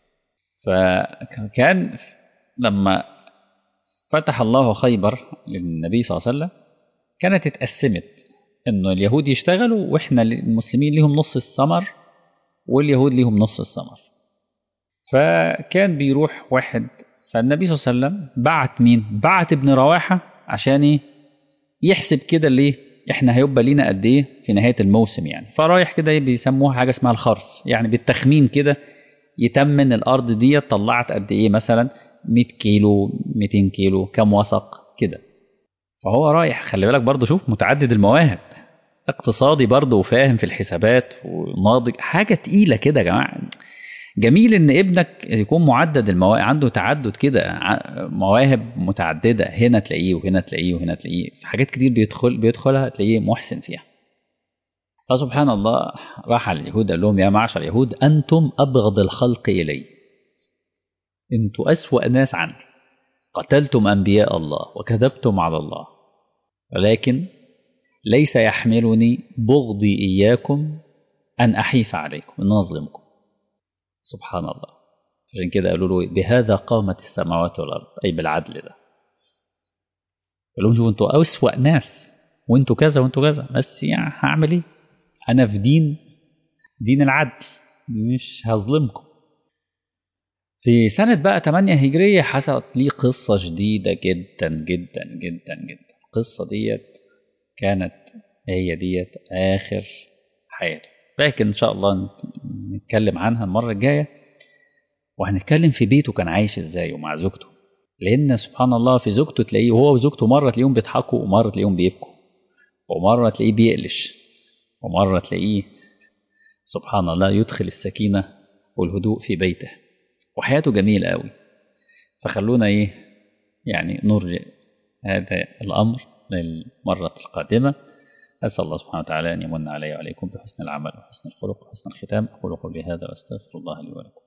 فكان لما فتح الله خيبر للنبي صلى الله عليه وسلم كانت اتقسمت انه اليهود يشتغلوا واحنا المسلمين ليهم نص الثمر واليهود ليهم نص الثمر فكان بيروح واحد فالنبي صلى الله عليه وسلم بعت مين بعت ابن رواحة عشان ايه يحسب كده ليه احنا هيبقى لينا قد ايه في نهايه الموسم يعني فرايح كده بيسموها حاجه اسمها الخرص يعني بالتخمين كده يتمن الارض دي طلعت قد ايه مثلا 100 كيلو 200 كيلو كام وسق كده فهو رايح خلي بالك برضه شوف متعدد المواهب اقتصادي برضه وفاهم في الحسابات وناضج حاجه تقيله كده يا جماعه جميل ان ابنك يكون معدد المواهب عنده تعدد كده مواهب متعدده هنا تلاقيه وهنا تلاقيه وهنا تلاقيه حاجات كتير بيدخل بيدخلها تلاقيه محسن فيها فسبحان الله راح على اليهود قال لهم يا معشر اليهود انتم ابغض الخلق الي انتوا اسوا ناس عندي قتلتم انبياء الله وكذبتم على الله ولكن ليس يحملني بغضي اياكم ان احيف عليكم ان اظلمكم سبحان الله عشان كده قالوا له بهذا قامت السماوات والارض اي بالعدل ده قال لهم شوفوا انتوا اسوأ ناس وانتوا كذا وانتوا كذا بس يعني هعمل ايه انا في دين دين العدل مش هظلمكم في سنة بقى 8 هجرية حصلت لي قصة جديدة جدا جدا جدا جدا القصة ديت كانت هي ديت آخر حياته لكن إن شاء الله نتكلم عنها المرة الجاية وهنتكلم في بيته كان عايش ازاي ومع زوجته لأن سبحان الله في زوجته تلاقيه هو وزوجته مرة تلاقيهم بيضحكوا ومرة تلاقيهم بيبكوا ومرة تلاقيه بيقلش ومرة تلاقيه سبحان الله يدخل السكينة والهدوء في بيته وحياته جميلة قوي فخلونا ايه يعني نرجع هذا الأمر للمرة القادمة أسأل الله سبحانه وتعالى أن يمن علي وعليكم بحسن العمل وحسن الخلق وحسن الختام أقول قولي هذا وأستغفر الله لي ولكم